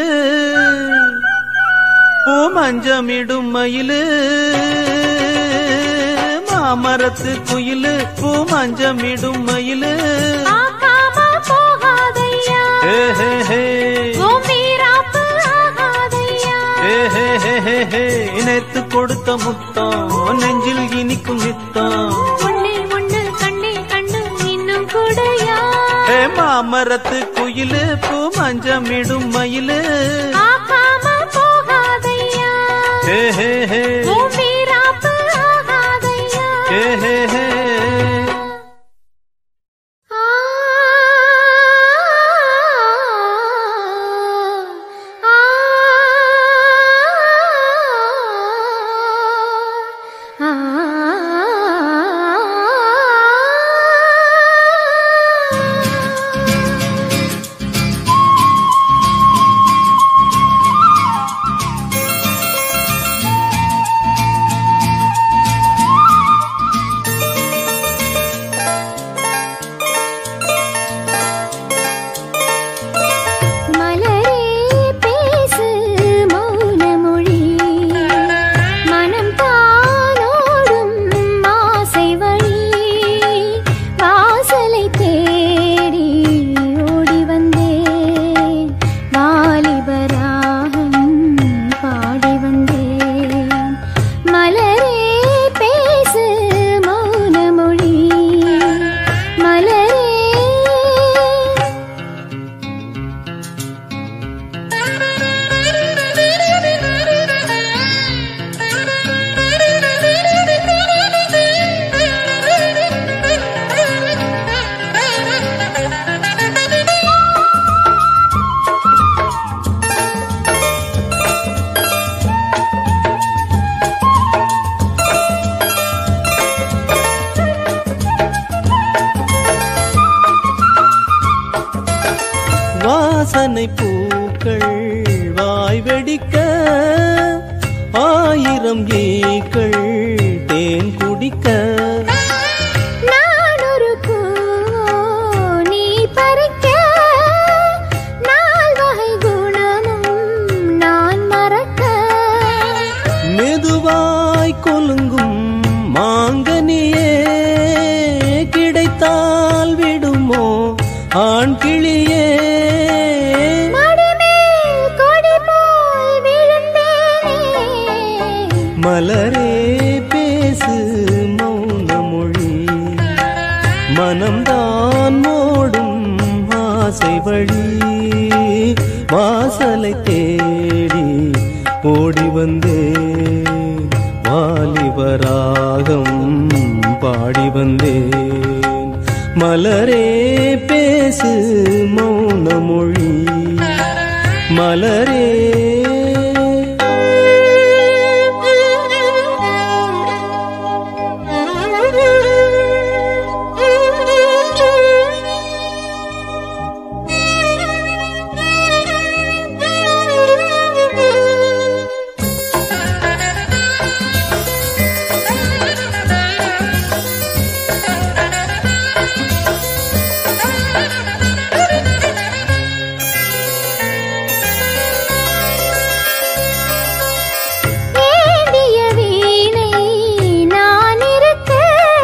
பூ மஞ்சமிடும் மயிலு மாமரத்து குயிலு பூ மஞ்சமிடும் மயிலு பார்க்காம போகாதையா ஹே ஹே ஹே பூம்பீராப்பு ஆகாதையா ஹே ஹே ஹே ஹே ஹே நேத்து கொடுத்த முத்தம் நெஞ்சில் இனிக்கும் நித்தம் ஒண்ணே ஒண்ணு கண்ணே கண்ணு இன்னும் கொடுயா ஹே மாமரத்து குயிலு பூ மஞ்சமிடும் மயிலு பார்க்காம போகாதையா ஹே ஹே ஹே பூம்பீராப்பு ஆகாதையா ஹே ஹே ஹே ஆ ஆ ஆ வாசனை பூக்கள் வாய் வெடிக்க ஆயிரம் ஈக்கள் தேன் குடிக்க நான் ஒரு பூவோ, நீ பறிக்க நால் வகை குணமும் நான் மறக்க மெதுவாய் கொலுங்கும் மாங்கனியே கிடைத்தால் விடுமோ ஆண் கிளியே மடிமேல் கொடி போல் விழுந்தேனே மலரே பேசு மௌன மொழி மனம்தான் மோடும் ஆசை வழி வாசலை தேடி ஓடி வந்தேன் வாலிபராகம் பாடி வந்தேன் மலரே பேசு மௌன மொழி மலரே ஏந்திய வீணை நான் இருக்க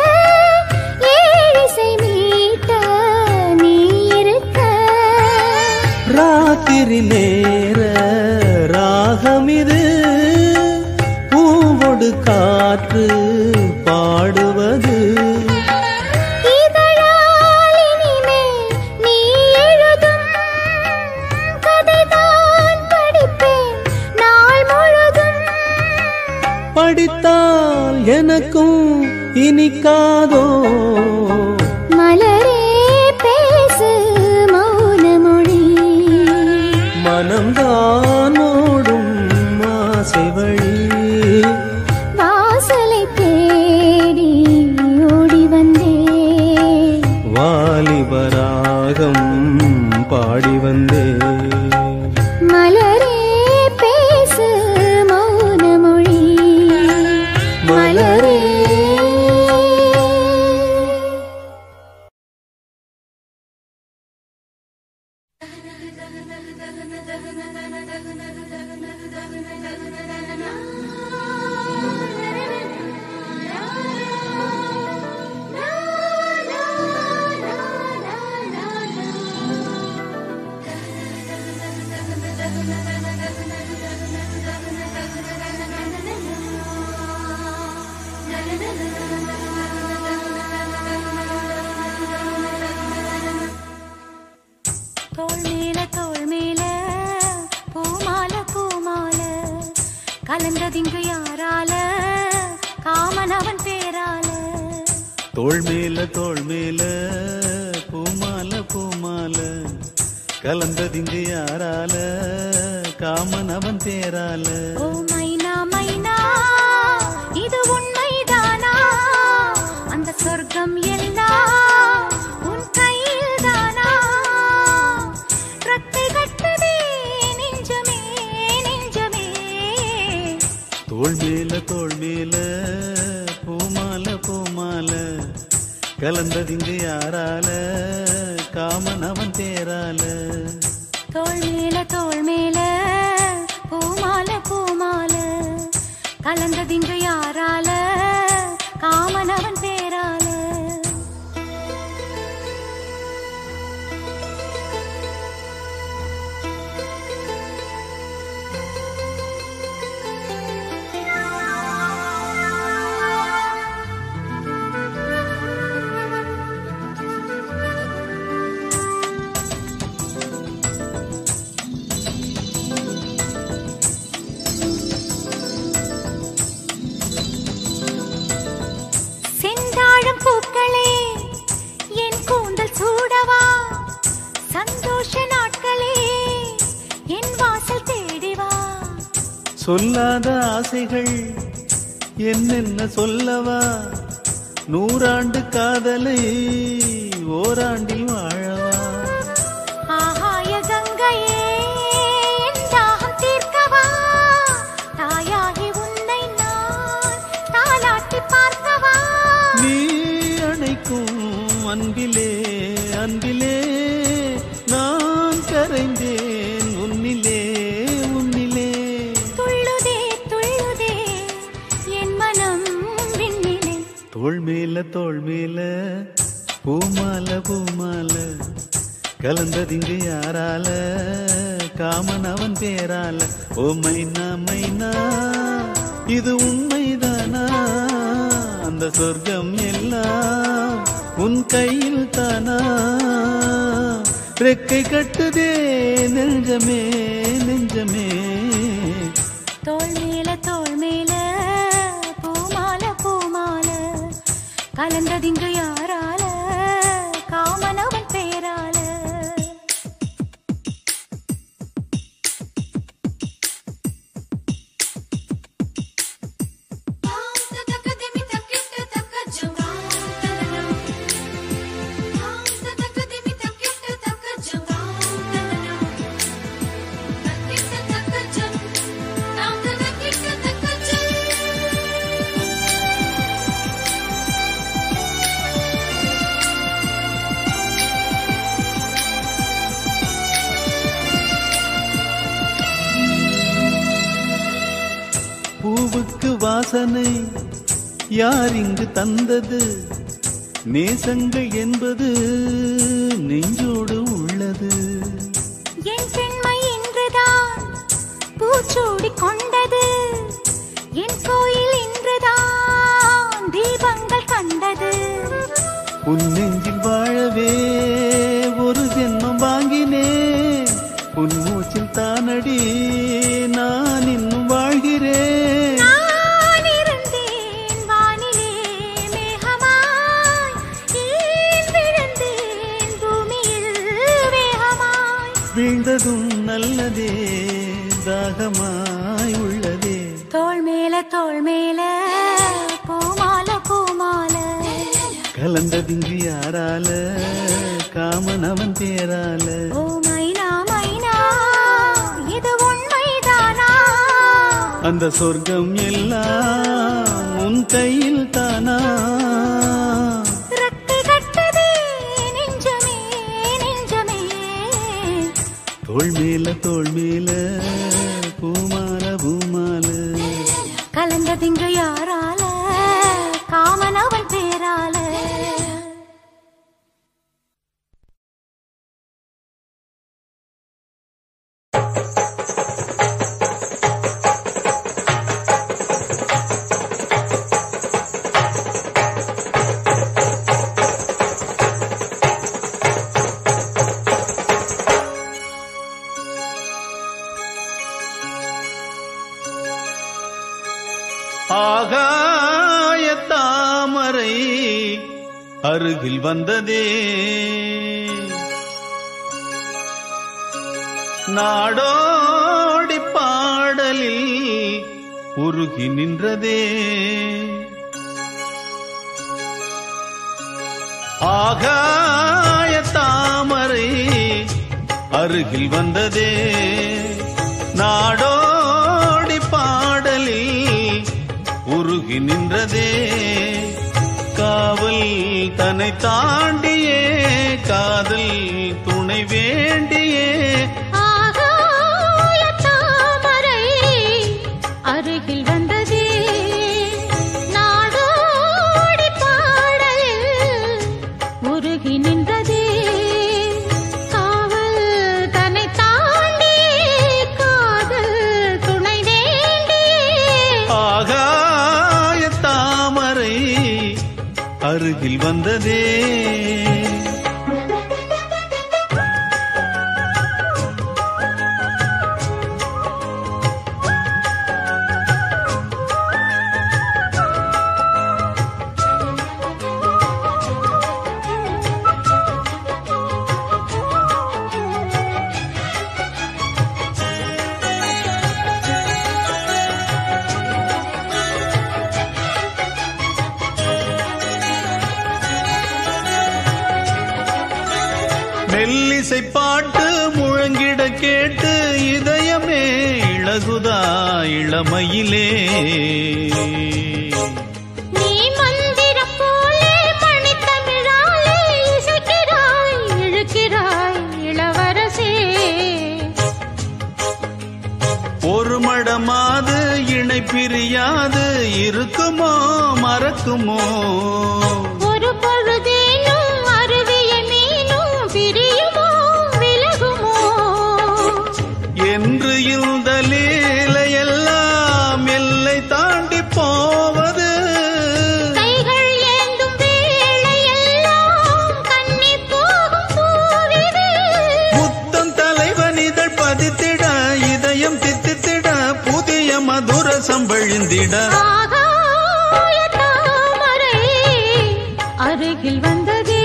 ஏழிசை மீட்ட நீ இருக்க ராத்திரி நேர ராகமிது பூவொடு காற்று பாடுவது இதழால் இனிமேல் நீ எழுதும் கதைதான் படிப்பேன் நாள் முழுதும் படித்தால் எனக்கும் இனிக்காதோ மலரே பேசு மௌன மொழி மனம்தான் ஓடும் ஆசை வழி வாசலை தேடி ஓடி வந்தேன் வாலிபராகம் பாடி வந்தேன் மலரே பேசு மௌன மொழி மலரே தோள் மேல தோள் மேல பூமால பூமால கலந்ததிங்கு யாரால காமன் அவன் பேரால தோள் மேல தோள் மேல பூமால பூமால கலந்ததிங்கு யாரால காமன் அவன் பேரால ஓ மைனா மைனா இது உண்மைதானா அந்த சொர்க்கம் எல்லாம் உன் கையில் தானா ரத்தை கட்டுதே நெஞ்சமே நெஞ்சமே தோள் மேல தோள் மேல பூமால பூமால கலந்ததிங்கு யாரால காமன் அவன் பேரால தோள் மேல தோள் மேல பூமால பூமால கலந்ததிங்கு யாரால காமன் அவன் பேரால செந்தாழம் பூக்களே என் கூந்தல் சூடவா சந்தோஷ நாட்களே என் வாசல் தேடிவா சொல்லாத ஆசைகள் என்னென்ன சொல்லவா நூறாண்டு காதலை ஓராண்டில் வாழவா ஆகாய கங்கை அன்பிலே அன்பிலே நான் கரைந்தேன் உன்னிலே உன்னிலே துள்ளுதே துள்ளுதே என் மனம் விண்ணிலே தோள் மேல தோள் மேல பூமால பூமால கலந்ததிங்கு யாரால காமன் அவன் பேரால ஓ மைனா மைனா இது உண்மைதானா அந்த சொர்க்கம் எல்லாம் உன் கையில் தானா ரெக்கை கட்டுதே நெஞ்சமே நெஞ்சமே தோள் மேல தோள் மேல பூமால பூமால கலந்ததிங்கு யாரால காமனவன் பேரால பூவுக்கு வாசனை யார் இங்கு தந்தது நேசங்கள் என்பது நெஞ்சோடு உள்ளது என் பெண்மை இன்றுதான் பூச்சூடி கொண்டது என் கோயில் இன்றுதான் தீபங்கள் கண்டது உன் நெஞ்சில் வாழவே ஒரு ஜென்மம் வாங்கினேன் உன் மூச்சில் தானடி நான் இன்னும் வாழ்கிறேன் நான் இருந்தேன் வானிலே மேகமாய் ஏன் விழுந்தேன் பூமியில் வேகமாய் வீழ்ந்ததும் நல்லதே தாகமாய் உள்ளதே தோள் மேல தோள் மேல பூமால பூமால கலந்ததிங்கு யாரால காமன் அவன் பேரால ஓ மைனா மைனா இது உண்மைதானா அந்த சொர்க்கம் எல்லாம் உன் கையில் தானா ரெக்கை கட்டுதே நெஞ்சமே நெஞ்சமே தோள் மேல தோள் மேல பூமால பூமால கலந்ததிங்கு யாரால காமன் அவன் பேரால ஆகாய தாமரை அருகில் வந்ததே நாடோடி பாடலில் உருகி நின்றதே ஆகாய தாமரை அருகில் வந்ததே நாடோடி பாடலில் உருகி நின்றதே காவல் தன்னை தாண்டியே காதல் துணை வேண்டியே ஆகாய தாமரை அருகில் வந்ததே நாடோடி பாடலில் உருகி நின்றதே காவல் தன்னை தாண்டி காதல் துணை வேண்டியே ஆகாய தாமரை அருகில் வந்ததே மெல்லிசை பாட்டு முழங்கிட கேட்டு இதயமே இழகுதா இளமையிலே நீ மந்திரம் போலே மணித்தமிழாலே பிரியாது இருக்குமோ மறக்குமோ ஒரு பொழுதேனும் அருவிய மீனும் பிரியுமோ விலகுமோ என்று இந்த லீலையெல்லாம் எல்லை தாண்டி போவது கைகள் ஏந்தும் வேளையெல்லாம் கண்ணி போகும் பூவிது முத்தம் தலைவன் இதழ் பதித்திட இதயம் தித்தித்திட புதிய மதுர சம்பழிந்திட ஆகாய தாமரை அருகில் வந்ததே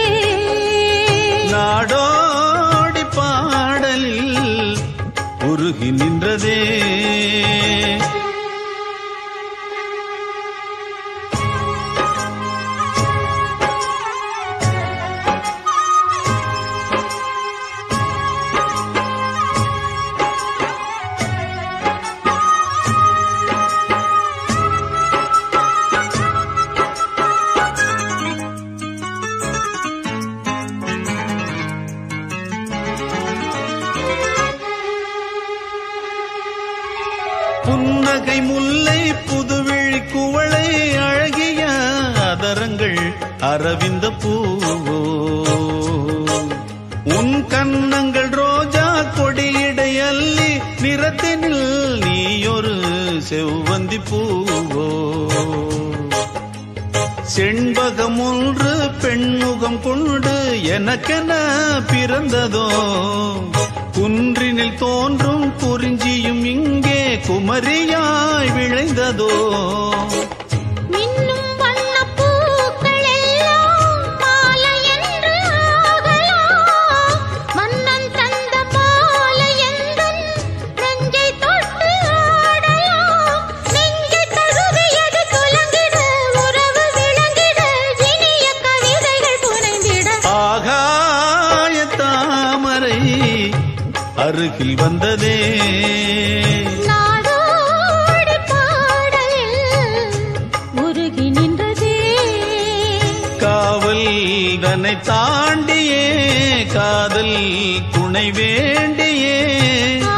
நாடோடி பாடலில் உருகி நின்றதே புன்னகை முல்லை புதுவிழி குவளை அழகிய அதரங்கள் அரவிந்த பூவோ உன் கன்னங்கள் ரோஜா கொடியிடை அள்ளி நிறத்தினில் நீயொரு செவ்வந்தி பூவோ செண்பகம் ஒன்று பெண்முகம் கொண்டு எனக்கென பிறந்ததோ குன்றினில் தோன்றும் குறிஞ்சியும் இங்கே குமரியாய் விளைந்ததோ மின்னும் வண்ணப் பூக்கள் எல்லாம் மாலை என்று ஆகலாம். மன்னன் தந்த மாலை எந்தன் நெஞ்சை தொட்டு ஆடலாம். நெஞ்சை தழுவியது துலங்கிட, உறவு விளங்கிட, இனிய கவிதைகள் புனைந்திட. ஆகாய தாமரை அருகில் வந்ததே நாடோடி பாடலில் உருகி நின்றதே காவல் தன்னை தாண்டியே காதல் துணை வேண்டியே